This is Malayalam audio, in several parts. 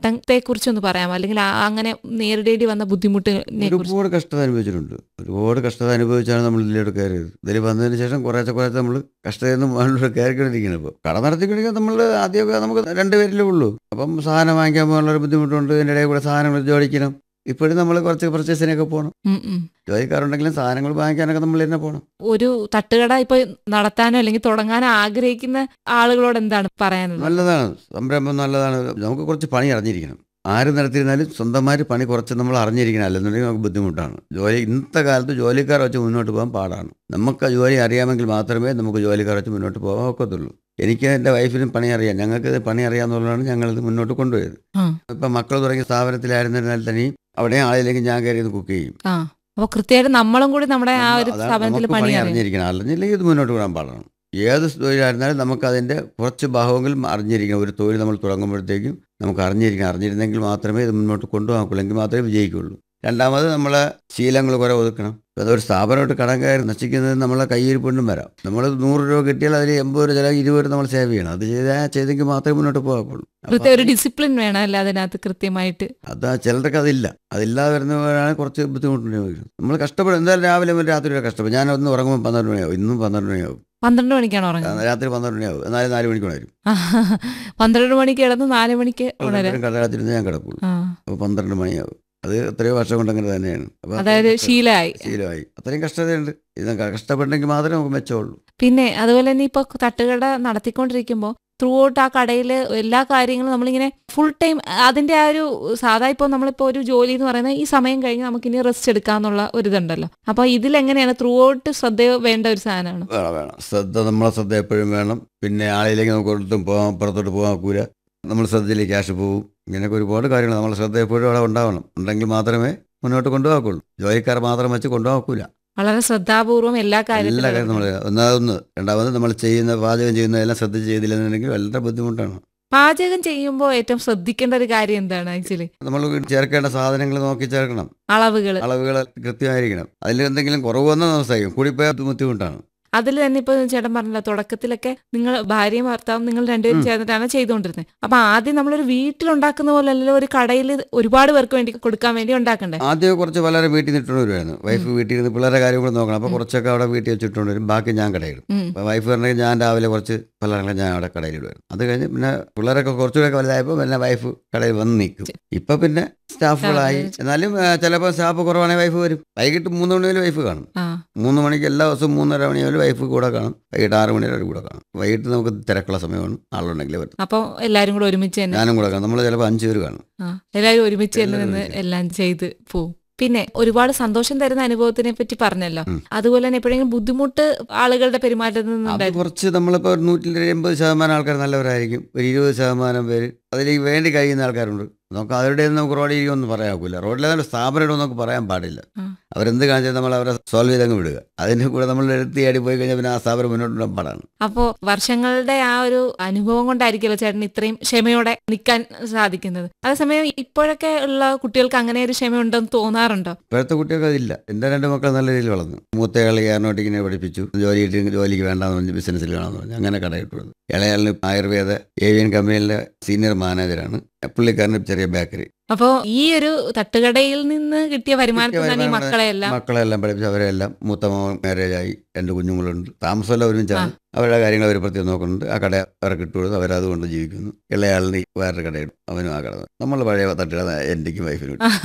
ഘട്ടത്തെ കുറിച്ചൊന്ന് പറയാമോ അല്ലെങ്കിൽ ആ- അങ്ങനെ നേരിടേണ്ടി വന്ന ബുദ്ധിമുട്ടിനെ കുറിച്ച് ഒരുപാട് കഷ്ടത അനുഭവിച്ചിട്ടുണ്ട് ഒരുപാട് കഷ്ടത അനുഭവിച്ചാണ് നമ്മൾ ഇതിലോട്ട് കയറിയത് ഇതിൽ വന്നതിന് ശേഷം കുറേശ്ശെ കുറേശ്ശെ നമ്മൾ കഷ്ടതയിൽ നിന്ന് മുകളിലോട്ട് കയറിക്കൊണ്ടിരിക്കുന്നത് ഇപ്പോൾ കട നടത്തിക്കൊണ്ടിരിക്കുക നമ്മൾ ആദ്യമൊക്കെ നമുക്ക് രണ്ടുപേരിലേ ഉള്ളൂ അപ്പം സാധനം വാങ്ങിക്കാൻ പോകാനുള്ള ഒരു ബുദ്ധിമുട്ടുണ്ട് ഇതിൻ്റെ ഇടയിൽ കൂടെ സാധനങ്ങൾ ജോലിക്കണം ഇപ്പോഴും നമ്മൾ കുറച്ച് പർച്ചേസിനൊക്കെ പോകണം ഉം, ഉം. ജോലിക്കാരുണ്ടെങ്കിലും സാധനങ്ങൾ വാങ്ങിക്കാനൊക്കെ നമ്മൾ തന്നെ പോകണം ഒരു തട്ടുകട ഇപ്പൊ നടത്താനോ അല്ലെങ്കിൽ തുടങ്ങാനോ ആഗ്രഹിക്കുന്ന ആളുകളോട് എന്താണ് പറയാനുള്ളത് നല്ലതാണ് സംരംഭം നല്ലതാണ് നമുക്ക് കുറച്ച് പണി അറിഞ്ഞിരിക്കണം ആര് നടത്തിയിരുന്നാലും സ്വന്തമായിട്ട് പണി കുറച്ച് നമ്മൾ അറിഞ്ഞിരിക്കണം അല്ലെന്നുണ്ടെങ്കിൽ നമുക്ക് ബുദ്ധിമുട്ടാണ് ജോലി ഇന്നത്തെ കാലത്ത് ജോലിക്കാർ വെച്ച് മുന്നോട്ട് പോകാൻ പാടാണ് നമുക്ക് ആ ജോലി അറിയാമെങ്കിൽ മാത്രമേ നമുക്ക് ജോലിക്കാർ വെച്ച് മുന്നോട്ട് പോകാൻ ഒക്കത്തുള്ളൂ എനിക്ക് എൻ്റെ വൈഫിനും പണി അറിയാം ഞങ്ങൾക്ക് ഇത് പണി അറിയാമെന്നുള്ളതാണ് ഞങ്ങളിത് മുന്നോട്ട് കൊണ്ടുപോയത് ആ. ഇപ്പം മക്കൾ തുടങ്ങിയ സ്ഥാപനത്തിലായിരുന്നിരുന്നാൽ തന്നെയും അവിടെ ആളിലേക്ക് ഞാൻ കയറി ഇത് കുക്ക് ചെയ്യും ആ അപ്പൊ കൃത്യമായിട്ട് നമ്മളും കൂടി നമ്മുടെ ആ ഒരു അതാണ് സ്ഥാപനത്തിൽ നമുക്ക് പണി പണി അറിയാം അറിഞ്ഞിരിക്കണം അല്ലെങ്കിൽ ഇത് മുന്നോട്ട് വിടാൻ പാടാണ് ഏത് തൊഴിലായിരുന്നാലും നമുക്ക് അതിൻ്റെ കുറച്ച് ഭാഗമെങ്കിലും അറിഞ്ഞിരിക്കണം ഒരു തൊഴിൽ നമ്മൾ തുടങ്ങുമ്പോഴത്തേക്കും നമുക്ക് അറിഞ്ഞിരിക്കണം അറിഞ്ഞിരുന്നെങ്കിൽ മാത്രമേ ഇത് മുന്നോട്ട് കൊണ്ടുപോകാക്കുള്ളൂ എങ്കിൽ മാത്രമേ വിജയിക്കുള്ളൂ രണ്ടാമത് നമ്മളെ ശീലങ്ങൾ കുറെ ഒതുക്കണം ഇപ്പം ഒരു സ്ഥാപനമായിട്ട് കടം കയറി നശിക്കുന്നത് നമ്മളെ കയ്യിരിപ്പൊണ്ടും വരാം നമ്മൾ നൂറ് രൂപ കിട്ടിയാൽ അതിൽ എൺപത് രൂപ ചില ഇരുപത് രൂപ നമ്മൾ സേവ് ചെയ്യണം അത് ചെയ്താൽ ചെയ്തെങ്കിൽ മാത്രമേ മുന്നോട്ട് പോകാക്കുള്ളൂ കൃത്യ ഒരു ഡിസിപ്ലിൻ വേണം അല്ല അതിനകത്ത് കൃത്യമായിട്ട് അത് ചിലർക്ക് അതില്ല അതില്ലാതെ വരുന്നവരാണ് കുറച്ച് ബുദ്ധിമുട്ടുണ്ടാവുന്നത് നമ്മൾ കഷ്ടപ്പെടും എന്തായാലും രാവിലെ മുതൽ രാത്രി വരെ കഷ്ടപ്പെടും ഞാൻ ഒന്ന് ഉറങ്ങുമ്പോൾ പന്ത്രണ്ട് മണിയാവും ഇന്നും പന്ത്രണ്ട് മണിയാവും പന്ത്രണ്ട് മണിക്കാണ് ഉറങ്ങുന്നത് രാത്രി പന്ത്രണ്ട് മണിയാവും എന്നാലും നാല് മണിക്ക് ഉണരും പന്ത്രണ്ട് മണിക്ക് കിടന്ന് നാല് മണിക്ക് ഉണരാം കടലാത്തിരുന്ന് ഞാൻ കിടക്കുള്ളൂ ആ അപ്പോൾ പന്ത്രണ്ട് മണിയാവും അത് എത്രയോ വർഷം കൊണ്ട് അങ്ങനെ തന്നെയാണ് അപ്പോൾ അതായത് അത്രയും ശീലമായി ശീലമായി അത്രയും കഷ്ടതയുണ്ട് ഇത് കഷ്ടപ്പെട്ടെങ്കിൽ മാത്രമേ നമുക്ക് മെച്ചമുള്ളൂ പിന്നെ അതുപോലെ തന്നെ ഇപ്പൊ തട്ടുകട നടത്തിക്കൊണ്ടിരിക്കുമ്പോൾ ത്രൂ ഔട്ട് ആ കടയിൽ എല്ലാ കാര്യങ്ങളും നമ്മളിങ്ങനെ ഫുൾ ടൈം അതിന്റെ ആ ഒരു സാധാ ഇപ്പോൾ നമ്മളിപ്പോൾ ഒരു ജോലി എന്ന് പറയുന്നത് ഈ സമയം കഴിഞ്ഞ് നമുക്ക് ഇനി റെസ്റ്റ് എടുക്കാന്നുള്ള ഒരു ഇതുണ്ടല്ലോ അപ്പൊ ഇതിലെങ്ങനെയാണ് ത്രൂ ഔട്ട് ശ്രദ്ധ വേണ്ട ഒരു സാധനമാണ് വേണം വേണം ശ്രദ്ധ നമ്മളെ ശ്രദ്ധ എപ്പോഴും വേണം പിന്നെ ആളിലേക്ക് നമുക്ക് ഒരിടത്തും പോകാൻ പുറത്തോട്ട് പോകാൻ ഒക്കൂല നമ്മൾ ശ്രദ്ധയിലേക്ക് ക്യാഷ് പോകും ഇങ്ങനെയൊക്കെ ഒരുപാട് കാര്യങ്ങൾ നമ്മളെ ശ്രദ്ധ എപ്പോഴും അവിടെ ഉണ്ടാവണം ഉണ്ടെങ്കിൽ മാത്രമേ മുന്നോട്ട് കൊണ്ടുപോകാക്കുള്ളൂ ജോലിക്കാർ മാത്രം വെച്ച് കൊണ്ടുപോകാക്കൂല വളരെ ശ്രദ്ധാപൂർവം എല്ലാ എല്ലാ കാര്യം കാര്യത്തിലും നമ്മൾ ഒന്നാമതൊന്ന് രണ്ടാമത് നമ്മൾ ചെയ്യുന്ന പാചകം ചെയ്യുന്നതെല്ലാം ശ്രദ്ധ ചെയ്തില്ലെന്നുണ്ടെങ്കിൽ വളരെ ബുദ്ധിമുട്ടാണ് പാചകം ചെയ്യുമ്പോൾ ഏറ്റവും ശ്രദ്ധിക്കേണ്ട ഒരു കാര്യം എന്താണ് ആക്ച്വലി നമ്മൾ ചേർക്കേണ്ട സാധനങ്ങൾ നോക്കി ചേർക്കണം അളവുകൾ അളവുകൾ കൃത്യമായിരിക്കണം അതിൽ എന്തെങ്കിലും കുറവ് വന്നാൽ നമസ്കാരം കൂടിപ്പോയാൽ ബുദ്ധിമുട്ടാണ് അതിൽ തന്നെ ഇപ്പൊ ചേട്ടൻ പറഞ്ഞല്ലോ തുടക്കത്തിലൊക്കെ നിങ്ങൾ ഭാര്യയും ഭർത്താവും നിങ്ങൾ രണ്ടുപേരും ഉം. ചേർന്നിട്ടാണ് ചെയ്തുകൊണ്ടിരുന്നത് അപ്പൊ ആദ്യം നമ്മളൊരു വീട്ടിൽ ഉണ്ടാക്കുന്ന പോലെ അല്ലല്ലോ ഒരു കടയിൽ ഒരുപാട് പേർക്ക് വേണ്ടി കൊടുക്കാൻ വേണ്ടി ഉണ്ടാക്കണ്ടേ ആദ്യം കുറച്ച് പലരെ വീട്ടിൽ നിന്നിട്ടുണ്ട് വരുമായിരുന്നു വൈഫ് വീട്ടിൽ നിന്ന് പിള്ളേരെ കാര്യം കൂടെ നോക്കണം അപ്പോൾ കുറച്ചൊക്കെ അവിടെ വീട്ടിൽ വെച്ചിട്ടുണ്ട് വരും ബാക്കി ഞാൻ കടയിടും ഉം. അപ്പോൾ വൈഫ് പറഞ്ഞെങ്കിൽ ഞാൻ രാവിലെ കുറച്ച് പലഹാരങ്ങൾ ഞാൻ അവിടെ കടയിലിടുമായിരുന്നു അത് കഴിഞ്ഞ് പിന്നെ പിള്ളേരൊക്കെ കുറച്ചുകൂടെ വലുതായപ്പോൾ പിന്നെ വൈഫ് കടയിൽ വന്ന് നിൽക്കും ഇപ്പം പിന്നെ സ്റ്റാഫുകളായി എന്നാലും ചിലപ്പോൾ സ്റ്റാഫ് കുറവാണെങ്കിൽ വൈഫ് വരും വൈകിട്ട് മൂന്ന് മണി വരെ വൈഫ് കാണും ആ മൂന്ന് മണിക്ക് എല്ലാ ദിവസവും മൂന്നര മണി വരെ വൈഫ് കൂടെ കാണും വൈകിട്ട് ആറ് മണി വരെ കൂടെ കാണും വൈകിട്ട് നമുക്ക് തിരക്കുള്ള സമയമാണ് ആളുണ്ടെങ്കിൽ വരും അപ്പൊ എല്ലാരും കൂടെ ഒരുമിച്ച് തന്നെ ഞാനും കൂടെ കാണും നമ്മൾ ചിലപ്പോൾ അഞ്ച് പേര് കാണും ആ എല്ലാരും ഒരുമിച്ച് തന്നെ എല്ലാവരും നിന്ന് ഒരുമിച്ച്. എല്ലാം ചെയ്ത് പോവും പിന്നെ ഒരുപാട് സന്തോഷം തരുന്ന അനുഭവത്തിനെ പറ്റി പറഞ്ഞല്ലോ ഉം. അതുപോലെ തന്നെ എപ്പോഴെങ്കിലും ബുദ്ധിമുട്ട് ആളുകളുടെ പെരുമാറ്റത്തിൽ അത് നിന്നുണ്ടായിരുന്നു കുറച്ച് നമ്മളിപ്പോൾ ഒരു നൂറ്റി എൺപത് ശതമാനം ആൾക്കാർ നല്ലവരായിരിക്കും ഒരു ഇരുപത് ശതമാനം പേര് അതിലേക്ക് വേണ്ടി കഴിയുന്ന ആൾക്കാരുണ്ട് നമുക്ക് അവരുടെ ഒന്നും നമുക്ക് റോഡിൽ ഒന്നും പറയാൻ റോഡിലെ തന്നെ സ്ഥാപനം നമുക്ക് പറയാൻ പാടില്ല ആ. അവരെന്ത് കാണിച്ചാൽ നമ്മൾ അവരെ സോൾവ് ചെയ്തങ്ങ് വിടുക അതിൻ്റെ കൂടെ നമ്മൾ എടുത്തിയാടി പോയി കഴിഞ്ഞാൽ പിന്നെ ആ സ്ഥാപനം മുന്നോട്ട് കൊണ്ടുപോകാൻ പാടാണ് അപ്പോ വർഷങ്ങളുടെ ആ ഒരു അനുഭവം കൊണ്ടായിരിക്കുമല്ലോ ചേട്ടൻ ഇത്രയും ക്ഷമയോടെ നിൽക്കാൻ സാധിക്കുന്നത് അതേസമയം ഇപ്പോഴൊക്കെ ഉള്ള കുട്ടികൾക്ക് അങ്ങനെ ഒരു ക്ഷമ ഉണ്ടെന്ന് തോന്നാറുണ്ടോ ഇപ്പോഴത്തെ കുട്ടികൾക്ക് അതില്ല എൻ്റെ രണ്ട് മക്കൾ നല്ല രീതിയിൽ വളർന്നു മൂത്തയാൾ എയറോട്ടിക്കിനെ പഠിപ്പിച്ചു ജോലി കിട്ടി ജോലിക്ക് വേണ്ടാന്ന് പറഞ്ഞ് ബിസിനസ്സിൽ വേണമെന്ന് പറഞ്ഞു അങ്ങനെ കടയിട്ട് വന്നു ഇളയാളിന് ആയുർവേദ ഏവിയൻ കമ്പനിയിലെ സീനിയർ മാനേജറാണ് പുള്ളിക്കാരന് ചെറിയ ബേക്കറി അപ്പോ ഈ ഒരു തട്ടുകടയിൽ നിന്ന് കിട്ടിയ വരുമാനത്തിൽ കിട്ടിയ തന്നെ ഈ വരുമാനം മക്കളെയെല്ലാം മക്കളെല്ലാം പഠിപ്പിച്ച് അവരെല്ലാം മൂത്ത മോൻ മാരേജായി രണ്ട് കുഞ്ഞുങ്ങളുണ്ട് താമസമെല്ലാം ഒരുമിച്ചാണ് അവരുടെ കാര്യങ്ങൾ അവർ പ്രത്യേകം നോക്കുന്നുണ്ട് ആ കട അവർക്ക് ഇട്ടുകൊടുത്ത് അവരതുകൊണ്ട് ജീവിക്കുന്നു ഇളയാളിന് വേറൊരു കടയിടും അവനും ആ കട നമ്മൾ പഴയ തട്ടുകട എൻ്റെക്കും വൈഫിനും ഇട്ടു.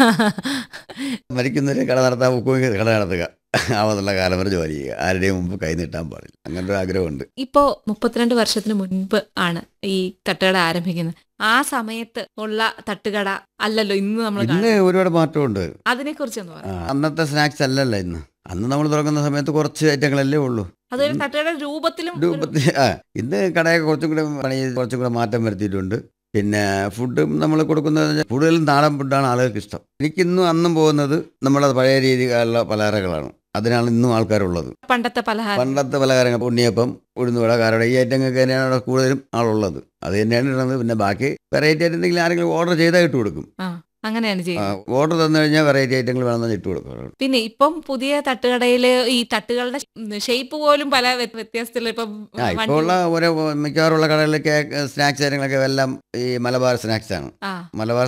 മരിക്കുന്നവരെ കട നടത്താൻ ബുക്കും കട നടത്തുക ആവുന്നുള്ള കാലം വരെ ജോലി ചെയ്യുക ആരുടെയും മുമ്പ് കൈ നീട്ടാൻ പാടില്ല അങ്ങനെ ഒരു ആഗ്രഹമുണ്ട് ഇപ്പോ മുപ്പത്തിരണ്ട് വർഷത്തിന് മുൻപ് ആണ് ഈ തട്ടുകട ആരംഭിക്കുന്നത് ആ സമയത്ത് ഉള്ള തട്ടുകട അല്ലല്ലോ ഇന്ന് നമ്മൾ ഇന്ന് ഒരുപാട് മാറ്റമുണ്ട് അതിനെ കുറിച്ചൊന്ന് ആ, പറയാം അന്നത്തെ സ്നാക്സ് അല്ലല്ലോ ഇന്ന് അന്ന് നമ്മൾ തുറക്കുന്ന സമയത്ത് കുറച്ച് ഐറ്റങ്ങളല്ലേ ഉള്ളൂ അതൊരു തട്ടുകട രൂപത്തിലും ഒരു- രൂപത്തിൽ ആ ഇന്ന് കടയൊക്കെ കുറച്ചും കൂടെ പണി ചെയ്ത് കുറച്ചും കൂടെ മാറ്റം വരുത്തിയിട്ടുണ്ട് പിന്നെ ഫുഡും നമ്മൾ കൊടുക്കുന്നത് കൂടുതലും നാടൻ ഫുഡാണ് ആളുകൾക്ക് ഇഷ്ടം എനിക്കിന്നും അന്നും പോകുന്നത് നമ്മളെ പഴയ രീതിയിലുള്ള പലഹാരങ്ങളാണ് അതിനാണ് ഇന്നും ആൾക്കാരുള്ളത് പണ്ടത്തെ പലഹാരം പണ്ടത്തെ പലഹാരങ്ങൾ ഉണ്ണിയപ്പം ഉഴുന്നുവട കാരട ഈ ഐറ്റങ്ങൾക്ക് തന്നെയാണ് അവിടെ കൂടുതലും ആളുള്ളത് അത് തന്നെയാണ് ഇടുന്നത് പിന്നെ ബാക്കി വെറൈറ്റി ആയിട്ട് എന്തെങ്കിലും ആരെങ്കിലും ഓർഡർ ചെയ്താൽ ഇട്ട് കൊടുക്കും ആ അങ്ങനെയാണ് ചെയ്യുന്നത് ഓർഡർ തന്നു കഴിഞ്ഞാൽ വെറൈറ്റി ഐറ്റങ്ങൾ വേണമെന്ന് ഇട്ട് കൊടുക്കും പിന്നെ ഇപ്പം പുതിയ തട്ടുകടയില് ഈ തട്ടുകളുടെ ഷേപ്പ് പോലും പല വ്യ- വ്യത്യാസത്തിലുള്ള ഇപ്പം ആ വണ്ടി- ഇപ്പോൾ ഉള്ള ഓരോ മിക്കവാറുള്ള കടകളിലൊക്കെ സ്നാക്സ് കാര്യങ്ങളൊക്കെ എല്ലാം ഈ മലബാർ സ്നാക്സ് ആണ് ആ മലബാർ